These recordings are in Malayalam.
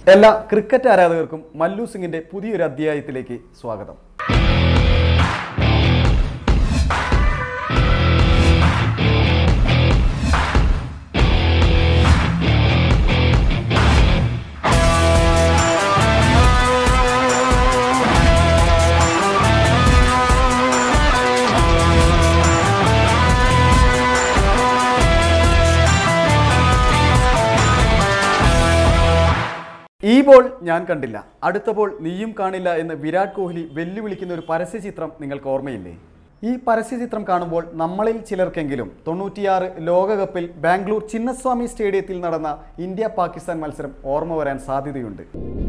എല്ലാ ക്രിക്കറ്റ് ആരാധകർക്കും മല്ലു സിംഗിന്റെ പുതിയൊരു അധ്യായത്തിലേക്ക് സ്വാഗതം ഈ ബോൾ ഞാൻ കണ്ടില്ല അടുത്ത ബോൾ നീയും കാണില്ല എന്ന് വിരാട് കോഹ്ലി വെല്ലുവിളിക്കുന്ന ഒരു പരസ്യചിത്രം നിങ്ങൾക്ക് ഓർമ്മയില്ലേ ഈ പരസ്യചിത്രം കാണുമ്പോൾ നമ്മളിൽ ചിലർക്കെങ്കിലും തൊണ്ണൂറ്റിയാറ് ലോകകപ്പിൽ ബാംഗ്ലൂർ ചിന്നസ്വാമി സ്റ്റേഡിയത്തിൽ നടന്ന ഇന്ത്യ പാകിസ്ഥാൻ മത്സരം ഓർമ്മ വരാൻ സാധ്യതയുണ്ട്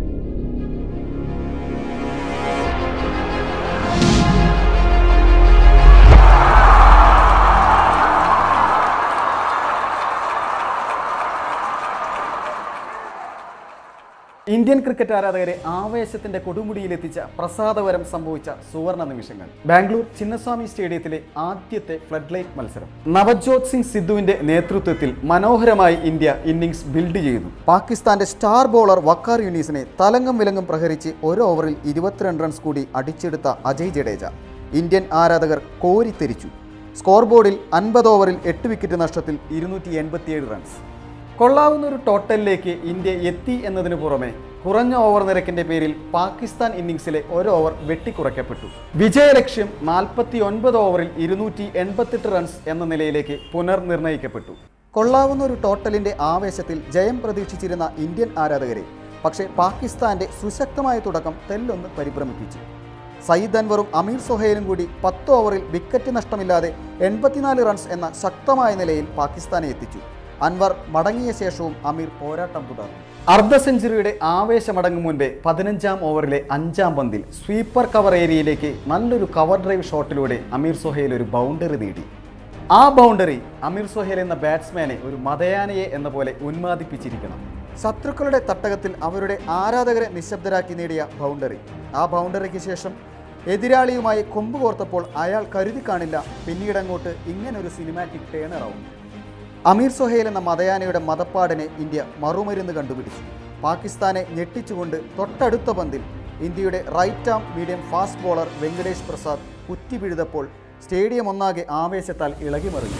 ഇന്ത്യൻ ക്രിക്കറ്റ് ആരാധകരെ ആവേശത്തിന്റെ കൊടുമുടിയിലെത്തിച്ച പ്രസാദവരം സംഭവിച്ച സുവർണ നിമിഷങ്ങൾ ബാംഗ്ലൂർ ചിന്നസ്വാമി സ്റ്റേഡിയത്തിലെ ആദ്യത്തെ ഫ്ലഡ് ലൈറ്റ് മത്സരം നവജോത് സിംഗ് സിദ്ധുവിന്റെ നേതൃത്വത്തിൽ മനോഹരമായി ഇന്ത്യ ഇന്നിംഗ്സ് ബിൽഡ് ചെയ്തു പാകിസ്ഥാന്റെ സ്റ്റാർ ബോളർ വക്കാർ യൂനീസിനെ തലങ്ങും വിലങ്ങും പ്രഹരിച്ച് ഒരു ഓവറിൽ ഇരുപത്തിരണ്ട് റൺസ് കൂടി അടിച്ചെടുത്ത അജയ് ജഡേജ ഇന്ത്യൻ ആരാധകർ കോരിത്തെരിച്ചു സ്കോർ ബോർഡിൽ അൻപത് ഓവറിൽ എട്ട് വിക്കറ്റ് നഷ്ടത്തിൽ ഇരുന്നൂറ്റി എൺപത്തിയേഴ് റൺസ് കൊള്ളാവുന്ന ഒരു ടോട്ടലിലേക്ക് ഇന്ത്യ എത്തി എന്നതിനു പുറമെ കുറഞ്ഞ ഓവർ നിരക്കിന്റെ പേരിൽ പാകിസ്ഥാൻ ഇന്നിംഗ്സിലെ ഒരു ഓവർ വെട്ടിക്കുറയ്ക്കപ്പെട്ടു വിജയലക്ഷ്യം നാൽപ്പത്തി ഒൻപത് ഓവറിൽ ഇരുന്നൂറ്റി എൺപത്തെട്ട് റൺസ് എന്ന നിലയിലേക്ക് പുനർനിർണയിക്കപ്പെട്ടു കൊള്ളാവുന്ന ഒരു ടോട്ടലിന്റെ ആവേശത്തിൽ ജയം പ്രതീക്ഷിച്ചിരുന്ന ഇന്ത്യൻ ആരാധകരെ പക്ഷേ പാകിസ്ഥാന്റെ സുശക്തമായ തുടക്കം തെല്ലൊന്ന് പരിഭ്രമിപ്പിച്ചു സയ്യിദ് അൻവറും അമീർ സൊഹൈലും കൂടി പത്ത് ഓവറിൽ വിക്കറ്റ് നഷ്ടമില്ലാതെ എൺപത്തിനാല് റൺസ് എന്ന ശക്തമായ നിലയിൽ പാകിസ്ഥാനെ എത്തിച്ചു അൻവർ മടങ്ങിയ ശേഷവും അമീർ പോരാട്ടം തുടർന്നു അർദ്ധ സെഞ്ചുറിയുടെ ആവേശമടങ്ങും മുൻപേ പതിനഞ്ചാം ഓവറിലെ അഞ്ചാം പന്തിൽ സ്വീപ്പർ കവർ ഏരിയയിലേക്ക് നല്ലൊരു കവർ ഡ്രൈവ് ഷോട്ടിലൂടെ അമീർ സൊഹൈൽ ഒരു ബൗണ്ടറി നേടി ആ ബൗണ്ടറി അമീർ സൊഹേൽ എന്ന ബാറ്റ്സ്മാനെ ഒരു മതയാനയെ എന്ന പോലെ ഉന്മാദിപ്പിച്ചിരിക്കണം ശത്രുക്കളുടെ തട്ടകത്തിൽ അവരുടെ ആരാധകരെ നിശബ്ദരാക്കി നേടിയ ബൗണ്ടറി ആ ബൗണ്ടറിക്ക് ശേഷം എതിരാളിയുമായി കൊമ്പ് കോർത്തപ്പോൾ അയാൾ കരുതി കാണില്ല പിന്നീടങ്ങോട്ട് ഇങ്ങനൊരു സിനിമാറ്റിക് ടേണറാവും അമീർ സൊഹേൽ എന്ന മതയാനയുടെ മതപ്പാടിനെ ഇന്ത്യ മറുമരുന്ന് കണ്ടുപിടിച്ചു പാകിസ്ഥാനെ ഞെട്ടിച്ചുകൊണ്ട് തൊട്ടടുത്ത പന്തിൽ ഇന്ത്യയുടെ right arm medium fast bowler Venkatesh Prasad കുറ്റി പിഴുതപ്പോൾ സ്റ്റേഡിയം ഒന്നാകെ ആവേശത്താൽ ഇളകിമറിഞ്ഞു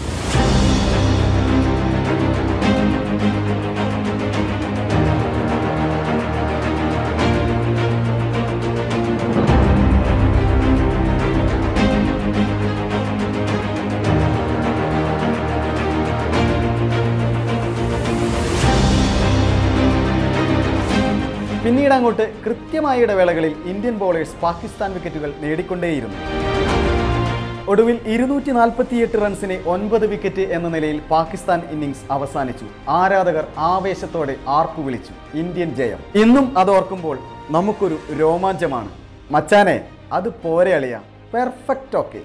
പിന്നീട് അങ്ങോട്ട് കൃത്യമായ ഇടവേളകളിൽ ഇന്ത്യൻ ബോളേഴ്സ് പാകിസ്ഥാൻ വിക്കറ്റുകൾ നേടിക്കൊണ്ടേയിരുന്നു ഒടുവിൽ ഇരുന്നൂറ്റി നാൽപ്പത്തിയെട്ട് റൺസിന് ഒൻപത് വിക്കറ്റ് എന്ന നിലയിൽ പാകിസ്ഥാൻ ഇന്നിംഗ്സ് അവസാനിച്ചു ആരാധകർ ആവേശത്തോടെ ആർപ്പു വിളിച്ചു ഇന്ത്യൻ ജയം ഇന്നും അത് ഓർക്കുമ്പോൾ നമുക്കൊരു രോമാഞ്ചമാണ് മച്ചാനെ അത് പോരെ അളിയ പെർഫെക്റ്റ് ഓക്കെ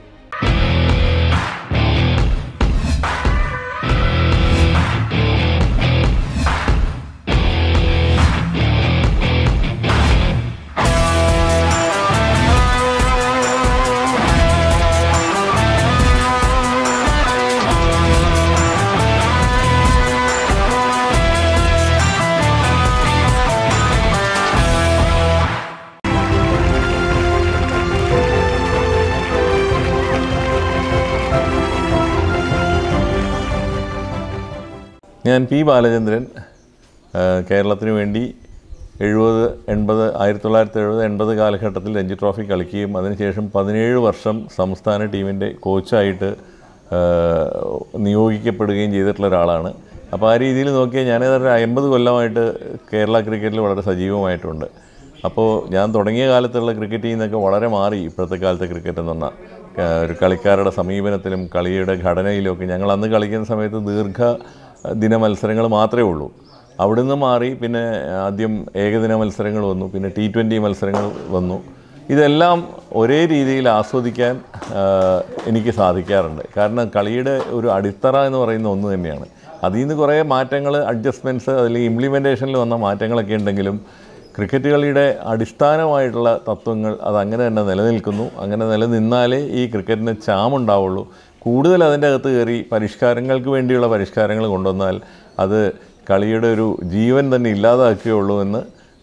ഞാൻ പി ബാലചന്ദ്രൻ ആ, കേരളത്തിന് വേണ്ടി എഴുപത് എൺപത് ആയിരത്തി തൊള്ളായിരത്തി എഴുപത് എൺപത് കാലഘട്ടത്തിൽ രഞ്ജി ട്രോഫി കളിക്കുകയും അതിനുശേഷം പതിനേഴ് വർഷം സംസ്ഥാന ടീമിൻ്റെ കോച്ചായിട്ട് ആ, നിയോഗിക്കപ്പെടുകയും ചെയ്തിട്ടുള്ള ഒരാളാണ് അപ്പോൾ ആ രീതിയിൽ നോക്കിയാൽ ഞാനേതൊരു അമ്പത് കൊല്ലമായിട്ട് കേരള ക്രിക്കറ്റിൽ വളരെ സജീവമായിട്ടുണ്ട് അപ്പോൾ ഞാൻ തുടങ്ങിയ കാലത്തുള്ള ക്രിക്കറ്റിൽ നിന്നൊക്കെ വളരെ മാറി ഇപ്പോഴത്തെ കാലത്തെ ക്രിക്കറ്റ് എന്ന് പറഞ്ഞാൽ ആ, ഒരു കളിക്കാരുടെ സമീപനത്തിലും കളിയുടെ ഘടനയിലും ഒക്കെ ഞങ്ങൾ അന്ന് കളിക്കുന്ന സമയത്ത് ദീർഘ ദിന മത്സരങ്ങൾ മാത്രമേ ഉള്ളൂ അവിടുന്ന് മാറി പിന്നെ ആദ്യം ഏകദിന മത്സരങ്ങൾ വന്നു പിന്നെ ടി ട്വൻ്റി മത്സരങ്ങൾ വന്നു ഇതെല്ലാം ഒരേ രീതിയിൽ ആസ്വദിക്കാൻ ആ, എനിക്ക് സാധിക്കാറുണ്ട് കാരണം കളിയുടെ ഒരു അടിത്തറ എന്ന് പറയുന്ന ഒന്ന് തന്നെയാണ് അതിൽ നിന്ന് കുറേ മാറ്റങ്ങൾ അഡ്ജസ്റ്റ്മെൻറ്റ്സ് അതിൽ ഇംപ്ലിമെൻറ്റേഷനിൽ വന്ന മാറ്റങ്ങളൊക്കെ ഉണ്ടെങ്കിലും ക്രിക്കറ്റ് കളിയുടെ അടിസ്ഥാനമായിട്ടുള്ള തത്വങ്ങൾ അത് അങ്ങനെ തന്നെ നിലനിൽക്കുന്നു അങ്ങനെ നിലനിന്നാലേ ഈ ക്രിക്കറ്റിന് ചാമുണ്ടാവുള്ളൂ കൂടുതൽ അതിൻ്റെ അകത്ത് കയറി പരിഷ്കാരങ്ങൾക്ക് വേണ്ടിയുള്ള പരിഷ്കാരങ്ങൾ കൊണ്ടുവന്നാൽ അത് കളിയുടെ ഒരു ജീവൻ തന്നെ ഇല്ലാതാക്കുകയുള്ളൂ എന്ന്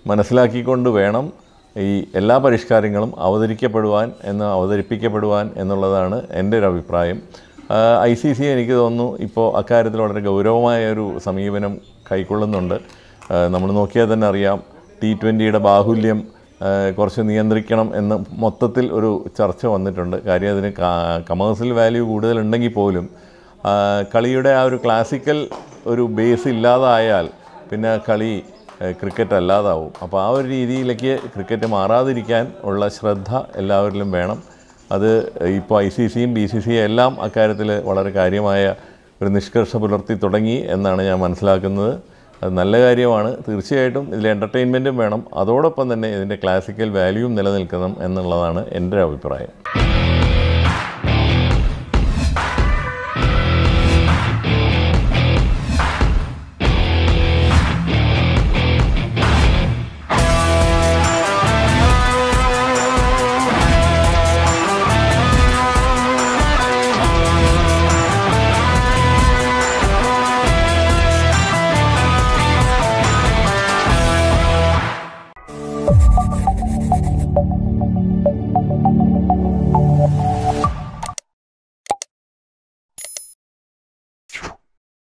മനസ്സിലാക്കിക്കൊണ്ട് വേണം ഈ എല്ലാ പരിഷ്കാരങ്ങളും അവതരിക്കപ്പെടുവാൻ എന്ന് അവതരിപ്പിക്കപ്പെടുവാൻ എന്നുള്ളതാണ് എൻ്റെ ഒരു അഭിപ്രായം ഐ സി സി എനിക്ക് തോന്നുന്നു ഇപ്പോൾ അക്കാര്യത്തിൽ വളരെ ഗൗരവമായ ഒരു സമീപനം കൈക്കൊള്ളുന്നുണ്ട് നമ്മൾ നോക്കിയാൽ തന്നെ അറിയാം ടി ട്വൻ്റിയുടെ ബാഹുല്യം ആ, കുറച്ച് നിയന്ത്രിക്കണം എന്ന് മൊത്തത്തിൽ ഒരു ചർച്ച വന്നിട്ടുണ്ട് കാര്യം അതിന് കമേഴ്സ്യൽ വാല്യൂ കൂടുതലുണ്ടെങ്കിൽ പോലും ആ, കളിയുടെ ആ ഒരു ക്ലാസിക്കൽ ഒരു ബേസ് ഇല്ലാതായാൽ പിന്നെ കളി ഏഹ്, ക്രിക്കറ്റ് അല്ലാതാവും അപ്പോൾ ആ ഒരു രീതിയിലേക്ക് ക്രിക്കറ്റ് മാറാതിരിക്കാൻ ഉള്ള ശ്രദ്ധ എല്ലാവരിലും വേണം അത് ഇപ്പോൾ ഐ സി സിയും ബി സി സിയും എല്ലാം അക്കാര്യത്തിൽ വളരെ കാര്യമായ ഒരു നിഷ്കർഷ പുലർത്തി തുടങ്ങി എന്നാണ് ഞാൻ മനസ്സിലാക്കുന്നത് അത് നല്ല കാര്യമാണ് തീർച്ചയായിട്ടും ഇതിൽ എൻ്റർടൈൻമെൻറ്റും വേണം അതോടൊപ്പം തന്നെ ഇതിൻ്റെ ക്ലാസിക്കൽ വാല്യൂവും നിലനിൽക്കണം എന്നുള്ളതാണ് എൻ്റെ അഭിപ്രായം